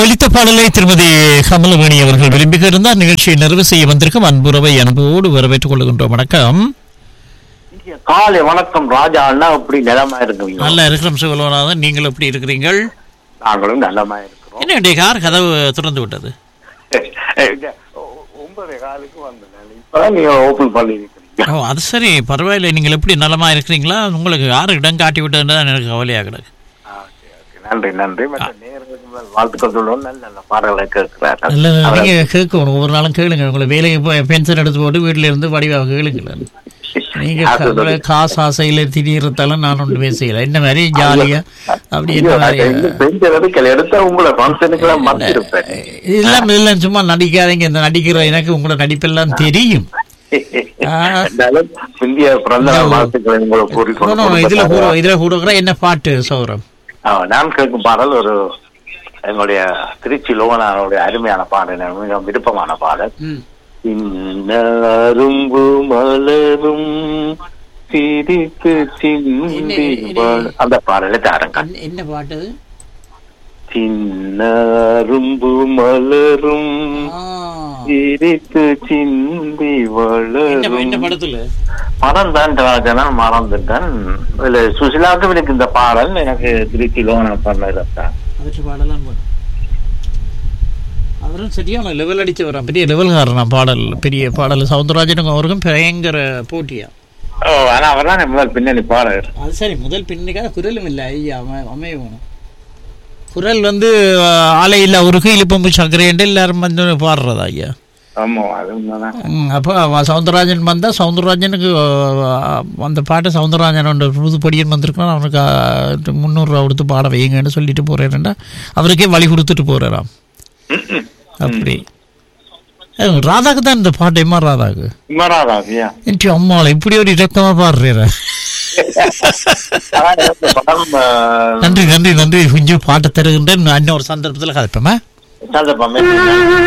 ஒலித்த பாடலை திருமதி கமலவேணி அவர்கள் விரும்பி இருந்தார் நிகழ்ச்சியை நிறைவு செய்ய வந்திருக்கும் அன்புறவை அன்போடு வரவேற்றுக் கொள்கின்றோம் வணக்கம் காலை வணக்கம் ராஜா அண்ணா இப்படி நிலமா இருக்குவீங்க நல்லா இருக்கிறோம் சிவலோநாதன் நீங்கள் எப்படி இருக்கிறீர்கள் நாங்களும் நலமா இருக்கிறோம் என்ன இன்றைய கார் கதவு திறந்து விட்டது ஒ- ஒன்பதே காலுக்கு வந்தேன் இப்பதான் நீங்க ஓபன் பண்ணி இருக்கிறீங்க ஓ அது சரி பரவாயில்லை நீங்கள் எப்படி நலமா இருக்கிறீங்களா உங்களுக்கு யார் இடம் காட்டி விட்டதுன்னு தான் எனக்கு கவலையாக கிடக்கு ஓகே, ஓகே. நன்றி நன்றி மற்ற நேர்களுக்கு முதல் வாழ்த்துக்கள் சொல்லுவோம் நல்ல நல்ல பாடல்களை கேட்கிறார்கள் நல்ல நீங்க கேட்கணும் ஒவ்வொரு நாளும் கேளுங்க உங்களை வேலைக்கு போய் பென்ஷன் எடுத்து போட்டு வீட்டில இருந்து வடிவாக கேளுங்களேன் நீங்க அது உங்களை காசு ஆசையில திடீர்த்தாலும் நான் ஒன்றுமே செய்யல என்ன மாதிரி ஜாலியா அப்படி ஐயோ, என்ன மாதிரி நான் இன்னும் பெஞ்சதுக்கு எடுத்தா உங்களை ஃபங்க்ஷனுக்கு எல்லாம் மறந்துருப்பேன் இதெல்லாம் இல்லை சும்மா நடிக்காதீங்க இந்த நடிக்கிற எனக்கு உங்களோட நடிப்பெல்லாம் தெரியும் ஆ. இருந்தாலும் இந்திய பிறந்த நாள் வாழ்த்துக்களை உங்களை No, no, கூறிக்கொண்டு இதுல கூட இதுல கூட என்ன பாட்டு சௌரம் ஆ, நான் கேட்கும் பாடல் ஒரு எங்களுடைய திருச்சி லோகனாருடைய அருமையான பாடல் எனக்கு மிக விருப்பமான பாடல் சின்ன அரும்பு மலரும் சிரித்து சிந்தி என்ன- வாழ- அந்த பாடலை தாருங்க என்ன பாட்டு அது? சின்ன அரும்பு மலரும் சிரித்து சிந்தி என்ன வளரும் என்ன படத்துல படம் தான் ராஜனா மறந்துட்டேன் இதுல சுசிலாவுக்கும் எனக்கு இந்த பாடல் எனக்கு திருச்சி லோகனா பண்ணதான் அவற்றை பாடலாம் பாடு. அவரும் சரியான லெவல் அடிச்சு வரான் பெரிய லெவல்காரனா பாடல் பெரிய பாடல் சவுந்தரராஜனுக்கும் அவருக்கும் பயங்கர போட்டியா ஓ ஆனா அவர் தான் முதல் பின்னணி பாடகர் அது சரி முதல் பின்னிக்காக குரலும் இல்லை ஐயா அமை அமைய வேணும் குரல் வந்து அஹ், ஆலை இல்லை அவருக்கு இழுப்பம்பு சக்கரைண்டு எல்லாரும் வந்து பாடுறதா ஐயா ஆமா அது உண்மைதான் ம், அப்போ அவன் சவுந்தரராஜன் வந்தால் சவுந்தரராஜனுக்கு அஹ், அந்த பாட்டு சவுந்தரராஜன் ஒன்று புதுப்படியன் வந்திருக்கான் அவனுக்கு அஹ், முந்நூறுரூவா கொடுத்து பாட வைங்கன்னு சொல்லிட்டு போறேன்டா அவருக்கே வழி கொடுத்துட்டு போறாராம் அப்படி அஹ், ராதாக்கு தான் இந்த பாட்டு எம்மா ராதாக்கு உண்மைதான்யா என் அம்மாவில் இப்படி ஒரு இறக்கமா பாடுறேன் அதான் எனக்கு படம் ஆஹ், நன்றி நன்றி நன்றி கொஞ்சம் பாட்டு தருகின்றேன் இன்னும் ஒரு சந்தர்ப்பத்தில் கதைப்போமா சந்தர்ப்பம்